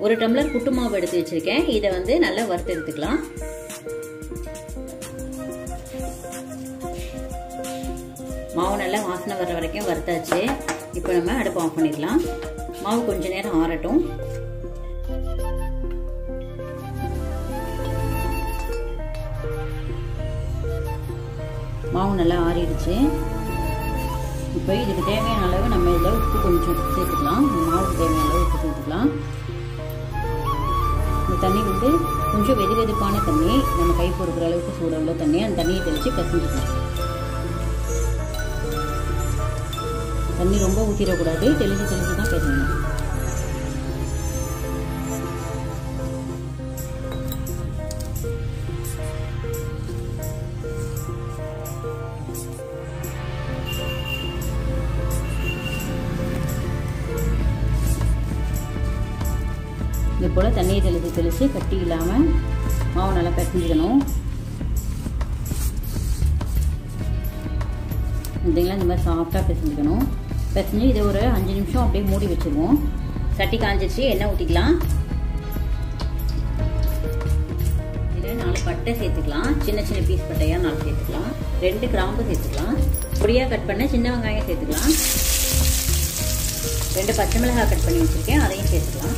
ஒரு டம்ளர் புட்டு மாவு எடுத்து வச்சிருக்கேன் இதை வந்து நல்லா வறுத்து எடுத்துக்கலாம் மாவு நல்லா வாசனை வர்ற வரைக்கும் வறுத்தாச்சு இப்போ நம்ம அடுப்பு ஆஃப் பண்ணிடலாம் மாவு கொஞ்ச நேரம் ஆறட்டும் மாவு நல்லா ஆறிடுச்சு இப்போ இதுக்கு தேவையான அளவு நம்ம இதில் உப்பு கொஞ்சம் சேர்த்துக்கலாம் மாவுக்கு தேவையான அளவு உப்பு சேர்த்துக்கலாம் இந்த தண்ணி வந்து கொஞ்சம் வெது வெதுப்பான தண்ணி நம்ம கை பொறுக்கிற அளவுக்கு சூட உள்ள தண்ணி அந்த தண்ணியை தெளித்து பிசைஞ்சுக்கலாம் தண்ணி ரொம்ப ஊற்றிடக்கூடாது தெளித்து தெளித்து தான் பிசையணும் இது போல் தண்ணியை தெளித்து தெளித்து கட்டி இல்லாமல் மாவு நல்லா பிசைஞ்சிக்கணும் இதெல்லாம் இந்த மாதிரி சாஃப்டாக பிசைஞ்சிக்கணும் பிசைஞ்சு இதை ஒரு அஞ்சு நிமிஷம் அப்படியே மூடி வச்சுருவோம் சட்டி காஞ்சிச்சு எண்ணெய் ஊற்றிக்கலாம் இதில் நாலு பட்டை சேர்த்துக்கலாம் சின்ன சின்ன பீஸ் பட்டையாக நாலு சேர்த்துக்கலாம் ரெண்டு கிராம்பு சேர்த்துக்கலாம் பொடியாக கட் பண்ண சின்ன வெங்காயம் சேர்த்துக்கலாம் ரெண்டு பச்சை மிளகாய் கட் பண்ணி வச்சுருக்கேன் அதையும் சேர்த்துக்கலாம்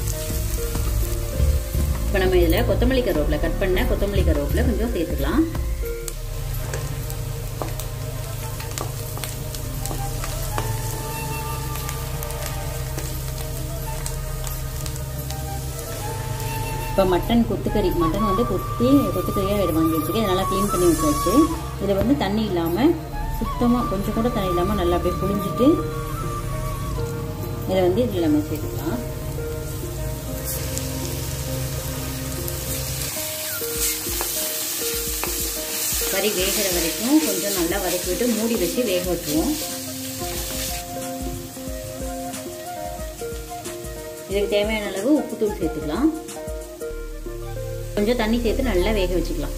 இப்போ நம்ம இதில் கொத்தமல்லி கருவேப்பிலை கட் பண்ண கொத்தமல்லி கருவேப்பிலை கொஞ்சம் சேர்த்துக்கலாம் இப்போ மட்டன் கொத்துக்கறி மட்டன் வந்து கொத்தி கொத்துக்கறியாக வாங்கி வச்சுருக்கேன் இதை நல்லா க்ளீன் பண்ணி வச்சாச்சு இதில் வந்து தண்ணி இல்லாமல் சுத்தமாக கொஞ்சம் கூட தண்ணி இல்லாமல் நல்லா அப்படியே புழிஞ்சிட்டு இதை வந்து இதில் நம்ம சேர்த்துக்கலாம் கறி வேகிற வரைக்கும் கொஞ்சம் நல்லா வதக்கி விட்டு மூடி வச்சு வேக வச்சுருவோம் இதுக்கு தேவையான அளவு உப்புத்தூள் சேர்த்துக்கலாம் கொஞ்சம் தண்ணி சேர்த்து நல்லா வேக வச்சுக்கலாம்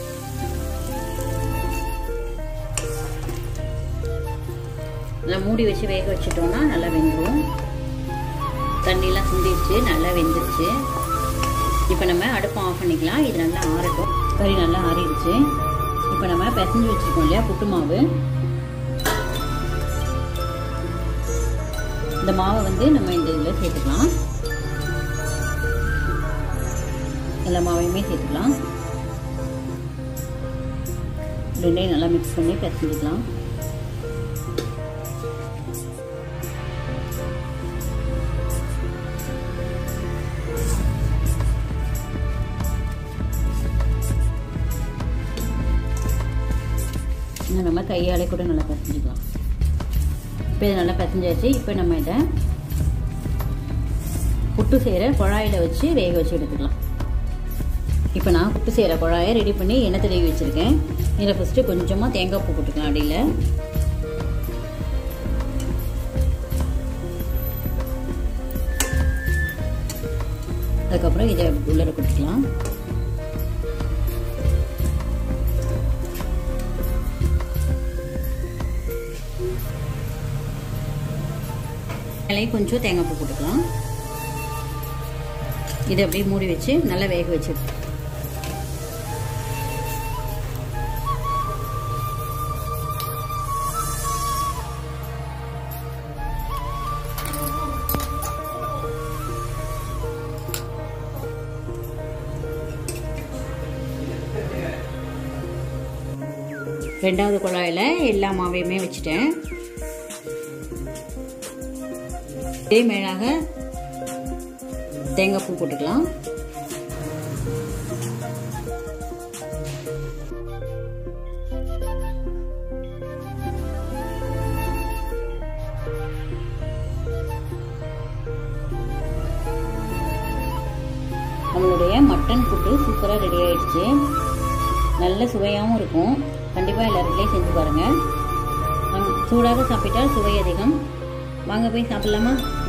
நல்லா மூடி வச்சு வேக வச்சுட்டோம்னா நல்லா வெந்துடும் தண்ணியெலாம் சுண்டிடுச்சு நல்லா வெந்துருச்சு இப்போ நம்ம அடுப்பை ஆஃப் பண்ணிக்கலாம் இது நல்லா ஆறட்டும் கறி நல்லா ஆறிடுச்சு இப்போ நம்ம பிசைஞ்சு வச்சுருக்கோம் இல்லையா புட்டு மாவு இந்த மாவை வந்து நம்ம இந்த இதில் சேர்த்துக்கலாம் எல்லா மாவையுமே சேர்த்துக்கலாம் ரெண்டையும் நல்லா மிக்ஸ் பண்ணி பிசைஞ்சுக்கலாம் இன்னும் நம்ம கையாலே கூட நல்லா பிசைஞ்சிக்கலாம் இப்போ இது நல்லா பிசைஞ்சாச்சு இப்போ நம்ம இதை புட்டு செய்கிற குழாயில் வச்சு வேக வச்சு எடுத்துக்கலாம் இப்போ நான் புட்டு செய்கிற குழாயை ரெடி பண்ணி எண்ணெய் தடவி வச்சுருக்கேன் இதில் ஃபஸ்ட்டு கொஞ்சமாக தேங்காய் பூ போட்டுக்கலாம் அடியில் அதுக்கப்புறம் இதை உள்ளர கொட்டிக்கலாம் மேலேயும் கொஞ்சம் தேங்காய் பூ போட்டுக்கலாம் இதை அப்படியே மூடி வச்சு நல்லா வேக வச்சு ரெண்டாவது குழாயில் எல்லா மாவையுமே வச்சுட்டேன் இதே மேலாக தேங்காய் பூ போட்டுக்கலாம் நம்மளுடைய மட்டன் புட்டு சூப்பராக ரெடி ஆயிடுச்சு நல்ல சுவையாகவும் இருக்கும் கண்டிப்பாக எல்லா வீட்லேயும் செஞ்சு பாருங்கள் சூடாக சாப்பிட்டால் சுவை அதிகம் வாங்க போய் சாப்பிட்லாமா